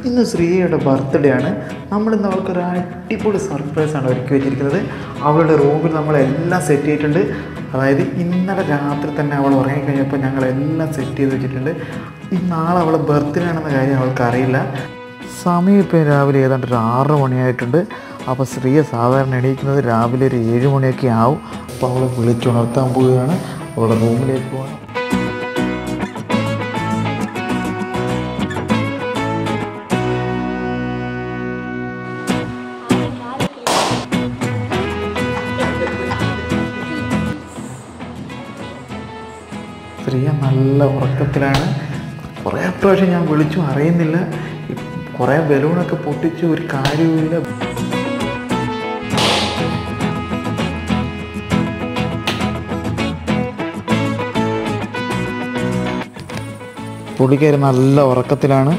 ഇന്ന് ശ്രീയയുടെ ബർത്ത്ഡേ ആണ് നമ്മളിന്ന് അവൾക്കൊരു അടിപൊളി സർപ്രൈസാണ് ഒരുക്കി വെച്ചിരിക്കുന്നത് അവളുടെ റൂമിൽ നമ്മളെല്ലാം സെറ്റ് ചെയ്തിട്ടുണ്ട് അതായത് ഇന്നലെ രാത്രി തന്നെ അവൾ ഉറങ്ങിക്കഴിഞ്ഞപ്പോൾ ഞങ്ങളെല്ലാം സെറ്റ് ചെയ്ത് വെച്ചിട്ടുണ്ട് ഈ നാളെ അവളെ ബർത്ത്ഡേ ആണെന്ന കാര്യം അവൾക്ക് അറിയില്ല സമയം ഇപ്പോൾ രാവിലെ ഏതാണ്ട് ഒരു ആറ് മണിയായിട്ടുണ്ട് അപ്പോൾ ശ്രീയ സാധാരണ എണീക്കുന്നത് രാവിലെ ഒരു ഏഴ് മണിയൊക്കെ ആവും അപ്പോൾ അവളെ വിളിച്ചുണർത്താൻ പോവുകയാണ് അവളുടെ റൂമിലേക്ക് പോകണം ശ്രീയ നല്ല ഉറക്കത്തിലാണ് കുറേ പ്രാവശ്യം ഞാൻ വിളിച്ചു അറിയുന്നില്ല കുറേ ബലൂണൊക്കെ പൊട്ടിച്ച് ഒരു കാര്യവുമില്ല പുള്ളിക്കാരി നല്ല ഉറക്കത്തിലാണ്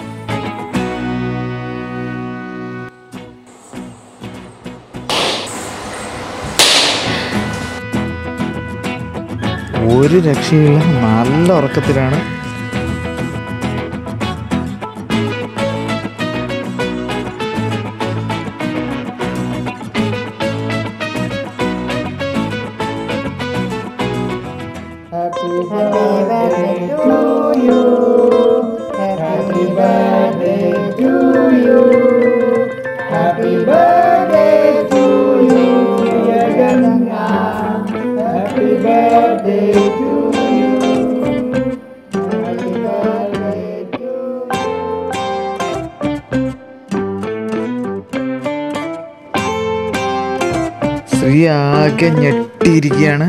ഒരു രക്ഷയില്ല നല്ല ഉറക്കത്തിലാണ് ശ്രീ ആകെ ഞെട്ടിയിരിക്കുകയാണ്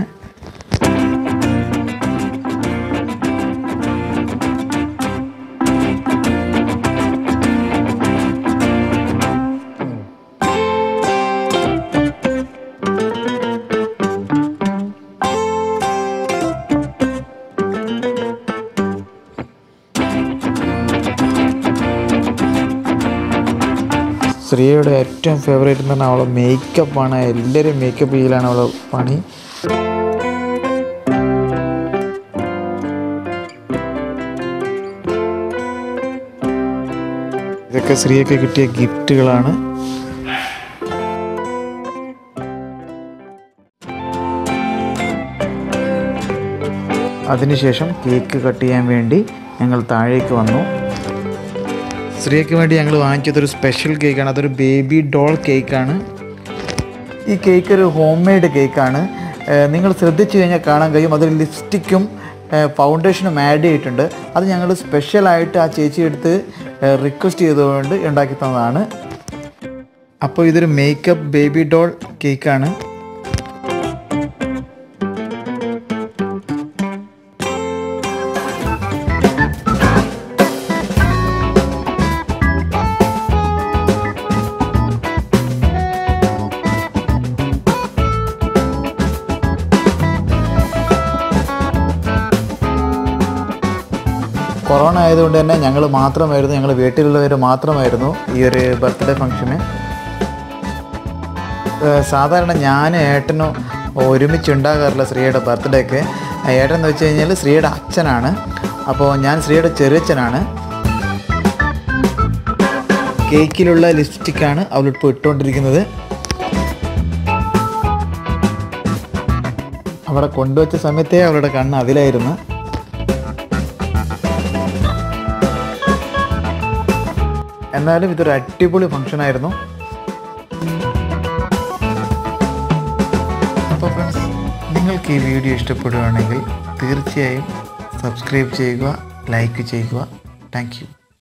ശ്രീയുടെ ഏറ്റവും ഫേവറേറ്റ് എന്ന് പറഞ്ഞാൽ അവളെ മേക്കപ്പാണ് എല്ലാവരും മേക്കപ്പ് ചെയ്യലാണ് അവളെ പണി ഇതൊക്കെ ശ്രീയൊക്കെ കിട്ടിയ ഗിഫ്റ്റുകളാണ് അതിനുശേഷം കേക്ക് കട്ട് ചെയ്യാൻ വേണ്ടി ഞങ്ങൾ താഴേക്ക് വന്നു ശ്രീയ്ക്ക് വേണ്ടി ഞങ്ങൾ വാങ്ങിച്ചതൊരു സ്പെഷ്യൽ കേക്കാണ് അതൊരു ബേബി ഡോൾ കേക്കാണ് ഈ കേക്ക് ഒരു ഹോം മെയ്ഡ് കേക്കാണ് ഏഹ് നിങ്ങൾ ശ്രദ്ധിച്ചു കഴിഞ്ഞാൽ കാണാൻ കഴിയും അതിൽ ലിപ്സ്റ്റിക്കും ഫൗണ്ടേഷനും ആഡ് ചെയ്തിട്ടുണ്ട് അത് ഞങ്ങൾ സ്പെഷ്യലായിട്ട് ആ ചേച്ചി എടുത്ത് റിക്വസ്റ്റ് ചെയ്തുകൊണ്ട് ഉണ്ടാക്കി തന്നതാണ് അപ്പോൾ ഇതൊരു മേക്കപ്പ് ബേബി ഡോൾ കേക്കാണ് കൊറോണ ആയതുകൊണ്ട് തന്നെ ഞങ്ങൾ മാത്രമായിരുന്നു ഞങ്ങൾ വീട്ടിലുള്ളവർ മാത്രമായിരുന്നു ഈ ഒരു ബർത്ത്ഡേ ഫംഗ്ഷന് ഏഹ് സാധാരണ ഞാൻ ഏട്ടനും ഒരുമിച്ച് ഉണ്ടാകാറില്ല ശ്രീയുടെ ബർത്ത്ഡേക്ക് ഏട്ടൻ എന്ന് വെച്ച് കഴിഞ്ഞാൽ ശ്രീയുടെ അച്ഛനാണ് അപ്പോൾ ഞാൻ ശ്രീയുടെ ചെറിയച്ഛനാണ് കേക്കിലുള്ള ലിപ്സ്റ്റിക്കാണ് അവളിപ്പോൾ ഇട്ടുകൊണ്ടിരിക്കുന്നത് അവിടെ കൊണ്ടുവച്ച സമയത്തേ അവളുടെ കണ്ണ് അതിലായിരുന്നു എന്നാലും ഇതൊരു അടിപൊളി ഫംഗ്ഷൻ ആയിരുന്നു അപ്പോൾ ഫ്രണ്ട്സ് നിങ്ങൾക്ക് ഈ വീഡിയോ ഇഷ്ടപ്പെടുകയാണെങ്കിൽ തീർച്ചയായും സബ്സ്ക്രൈബ് ചെയ്യുക ലൈക്ക് ചെയ്യുക താങ്ക് യു